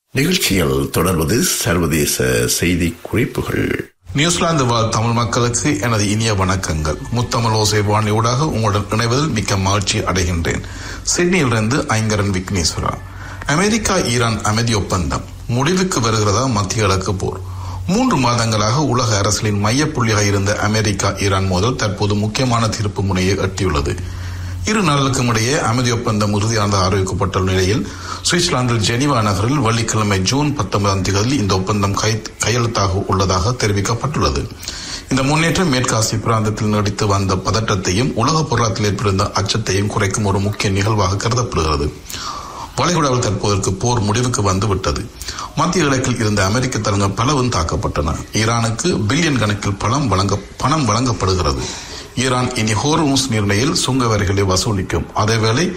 நிகழ்ச்சியில் தொடர்வது சர்வதேச செய்தி குறிப்புகள் நியூசிலாந்து வாழ் தமிழ் மக்களுக்கு எனது இனிய வணக்கங்கள் முத்தமிழ் ஓசை வாணியூடாக உங்களுடன் இணைவதில் மிக்க மகிழ்ச்சி அடைகின்றேன் சிட்னியிலிருந்து ஐங்கரன் விக்னேஸ்வரா அமெரிக்கா ஈரான் அமைதி ஒப்பந்தம் முடிவுக்கு வருகிறதா மத்திய கிழக்கு போர் மூன்று மாதங்களாக உலக அரசியலின் மையப்புள்ளியாக இருந்த அமெரிக்கா ஈரான் மோதல் தற்போது முக்கியமான தீர்ப்பு முனையை எட்டியுள்ளது இரு நாடுகளுக்கும் இடையே அமைதி ஒப்பந்தம் உறுதியானதாக அறிவிக்கப்பட்ட நிலையில் சுவிட்சர்லாந்தில் ஜெனிவா நகரில் வெள்ளிக்கிழமை ஜூன் பத்தொன்பதாம் தேதியில் இந்த ஒப்பந்தம் கையெழுத்தாக உள்ளதாக தெரிவிக்கப்பட்டுள்ளது இந்த முன்னேற்றம் மேற்காசிய பிராந்தத்தில் நீடித்து வந்த பதட்டத்தையும் உலக பொருளாதாரத்தில் ஏற்பட்டிருந்த அச்சத்தையும் குறைக்கும் ஒரு முக்கிய நிகழ்வாக கருதப்படுகிறது வளைகுடாவில் தற்போதற்கு போர் முடிவுக்கு வந்துவிட்டது மத்திய கிழக்கில் இருந்த அமெரிக்க தளங்கள் பலவும் தாக்கப்பட்டன ஈரானுக்கு பில்லியன் கணக்கில் பணம் வழங்க பணம் வழங்கப்படுகிறது ஈரான் இனி ஹோர்முஸ் நீர்நிலையில் சுங்க வரிகளை வசூலிக்கும் அதேவேளை